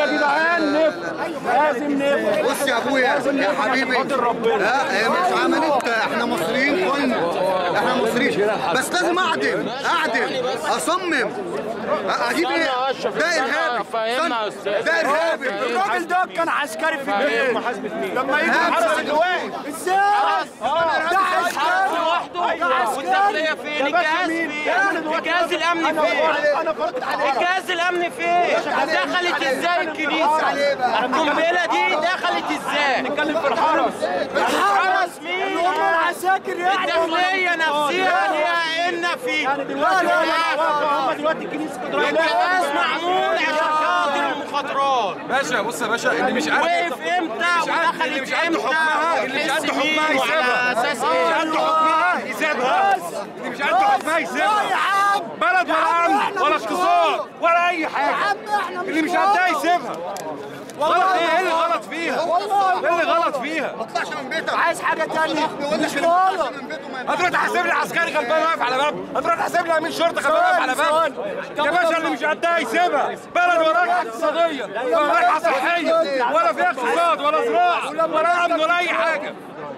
جدعان نفهم لازم نفهم بص يا ابويا يا حبيبي لا هي مش عملت احنا مصريين كلنا احنا مصريين بس لازم اعدل اعدل اصمم اجيب ايه ده ارهابي فهمنا يا استنى. أستاذ. ده ارهابي الراجل ده كان عسكري في الجيش لما يجي حرس الجواد ازاي ده عسكري لوحده ده عسكري والداخليه فين يا باشا الجهاز مين؟ فين أنا دلوقتي- الجهاز الامني أنا فين فرضت- انا فرضت عليك الجهاز الامني فين دخلت ازاي الكنيسه القنبله دي دخلت ازاي نتكلم في الحرس الحرس مين اللي هم العساكر يعني الداخليه نفسها اللي هي ان في يعني دلوقتي هم دلوقتي الكنيسه كده الجهاز معمول عشان خاطر المخاطرات باشا بص يا باشا اللي مش عارف وقف امتى عارف- اللي ودخلت مش عنده امتى حكمها اللي مش عنده حكمها وعلى يسيبها اساس اللي مش ايه عنده حكمها يسيبها اللي مش عنده حكمها يسيبها بلد ولا امن ولا اقتصاد ولا اي حاجه اللي مش عندها يسيبها غلط ايه ايه اللي غلط فيها ايه اللي غلط فيها ما تطلعش من بيتك عايز حاجه تانية بيقول لك مش اللي ما غلط يطلعش من بيته ما ينفعش. هتروح تحاسب لي عسكري غلبان واقف على باب هتروح تحاسب لي امين شرطه غلبان واقف على باب يا باشا اللي مش عندها يسيبها بلد ولا راجعه اقتصاديه ولا راجعه صحيه ولا فيها اقتصاد ولا زراعه ولا امن ولا اي حاجه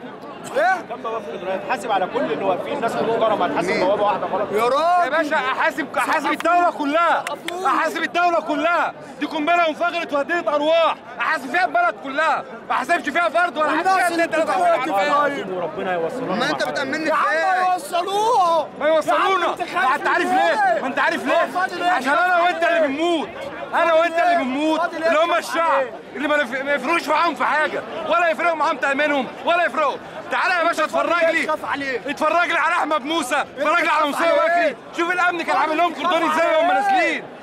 حاسب على كل اللي واقفين الناس محترمه هتحاسب بوابه واحده غلط يا يا راجل باشا احاسب احاسب الدوله كلها احاسب الدوله كلها دي قنبله انفجرت وهديت ارواح احاسب فيها البلد كلها ما احاسبش فيها فرد ولا احاسب فيها اتنين تلاته واحد. وربنا يوصلنا ما انت بتأمني يا ازاي عم وصلوه ما يوصلونا انت خايف ما انت عارف من ليه ايه؟ ما انت عارف ليه فاضل ايه؟ عشان انا وانت اللي بنموت انا وانت اللي بنموت فاضل ايه؟ اللي هم خايف الشعب عليه. اللي ما يف- ما يفرقوش معاهم في حاجه ولا يفرقوا معاهم تامينهم ولا يفرقوا تعالى يا باشا اتفرج لي خاف عليه اتفرج لي على احمد موسى اتفرج لي على مصطفى بكري شوف الامن كان عامل لهم كردون ازاي وهم نازلين